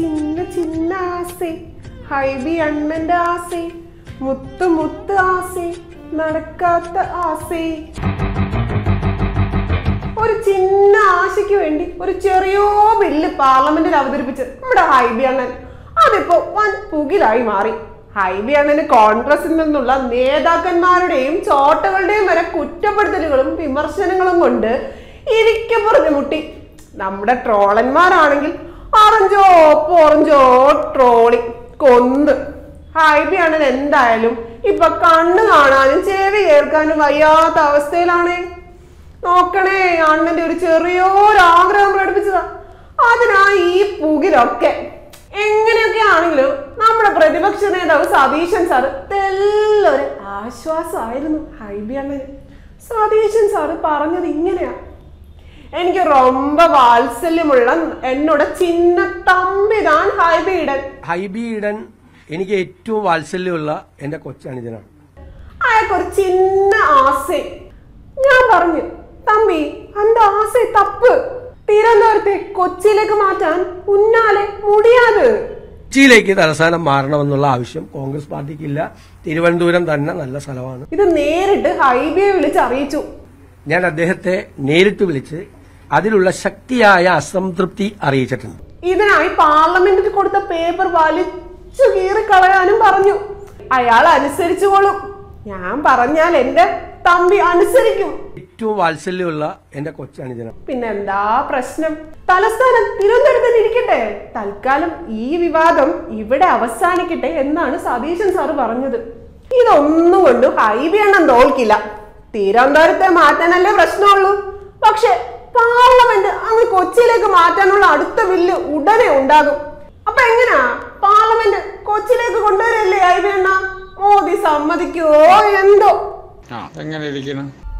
ചിന്ന ചിന്ന ആസെ ഹൈബി അണ്ണന്റെ ആസെ മുത്ത് മുത്ത് ആസെ നടക്കാത്ത ആസെ ഒരു ചിന്ന ആശയ്ക്ക് വേണ്ടി ഒരു ചെറിയോ ബില്ല് പാർലമെന്റിൽ അവതരിപ്പിച്ച് നമ്മുടെ ഹൈബി അണ്ണൻ അതിപ്പോ വൻ പുകിലായി മാറി ഹൈബി അണ്ണന് കോൺഗ്രസിൽ നിന്നുള്ള നേതാക്കന്മാരുടെയും ചോട്ടകളുടെയും വരെ കുറ്റപ്പെടുത്തലുകളും വിമർശനങ്ങളും കൊണ്ട് ഇരിക്കെ പറഞ്ഞു മുട്ടി നമ്മുടെ ട്രോളന്മാരാണെങ്കിൽ അറഞ്ചോ പോറഞ്ചോ ട്രോളി കൊന്ന് ഹൈബി അണ്ണൻ എന്തായാലും ഇപ്പൊ കണ്ണ് കാണാനും ചെവി കേൾക്കാനും വയ്യാത്ത അവസ്ഥയിലാണേ നോക്കണേ അണ്ണന്റെ ഒരു ചെറിയൊരു ആഗ്രഹം പ്രകടിപ്പിച്ചതാ അതിനായി ഈ പുകിലൊക്കെ എങ്ങനെയൊക്കെ ആണെങ്കിലും നമ്മുടെ പ്രതിപക്ഷ നേതാവ് സതീശൻ സാറ് തെല്ലൊരു ആശ്വാസമായിരുന്നു ഹൈബി അണ്ണന് സതീശൻ സാറ് പറഞ്ഞത് ഇങ്ങനെയാ എനിക്ക് ரொம்ப വാത്സല്യമുള്ള എന്നോട് ചിന്ന തമ്പിതാൻ ഹൈബിയിടൻ ഹൈബി ഈഡൻ എനിക്ക് ഏറ്റവും വാത്സല്യമുള്ള എന്റെ കൊച്ചനുജനാണ് അയാൾക്കൊരു ചിന്ന ആസെ ഞാൻ പറഞ്ഞു തമ്പി അന്റെ ആസെ തപ്പ് തിരുവനന്തപുരത്തെ കൊച്ചിയിലേക്ക് മാറ്റാൻ ഉന്നാലെ മുടിയാത് കൊച്ചിയിലേക്ക് തലസ്ഥാനം മാറണമെന്നുള്ള ആവശ്യം കോൺഗ്രസ് പാർട്ടിക്കില്ല തിരുവനന്തപുരം തന്നെ നല്ല സ്ഥലമാണ് ഇത് നേരിട്ട് ഹൈബിയെ വിളിച്ച് അറിയിച്ചു ഞാൻ അദ്ദേഹത്തെ നേരിട്ട് വിളിച്ച് അതിലുള്ള ശക്തിയായ അസംതൃപ്തി അറിയിച്ചിട്ടുണ്ട് ഇതിനായി പാർലമെന്റിൽ കൊടുത്ത പേപ്പർ വലിച്ചു കീറിക്കളയാനും പറഞ്ഞു അയാൾ അനുസരിച്ചുകൊള്ളും ഞാൻ പറഞ്ഞാൽ എന്റെ തമ്പി അനുസരിക്കും ഏറ്റവും വാത്സല്യമുള്ള എന്റെ കൊച്ചനുജനാണ് പിന്നെന്താ പ്രശ്നം തലസ്ഥാനം തിരുവനന്തപുരത്ത് ഇരിക്കട്ടെ തൽക്കാലം ഈ വിവാദം ഇവിടെ അവസാനിക്കട്ടെ എന്നാണ് സതീശൻ സാറ് പറഞ്ഞത് ഇതൊന്നും കൊണ്ട് ഹൈബി എണ്ണം തോൽക്കില്ല തിരുവനന്തപുരത്തെ മാറ്റാനല്ലേ പ്രശ്നമുള്ളൂ പക്ഷെ പാർലമെന്റ് അങ്ങ് കൊച്ചിയിലേക്ക് മാറ്റാനുള്ള അടുത്ത ബില്ല് ഉടനെ ഉണ്ടാകും അപ്പൊ എങ്ങനാ പാർലമെന്റ് കൊച്ചിയിലേക്ക് കൊണ്ടുവരല്ലേ ഹൈബി എണ്ണ മോദി സമ്മതിക്കുവോ എന്തോ ആ എങ്ങനെ ഇരിക്കണം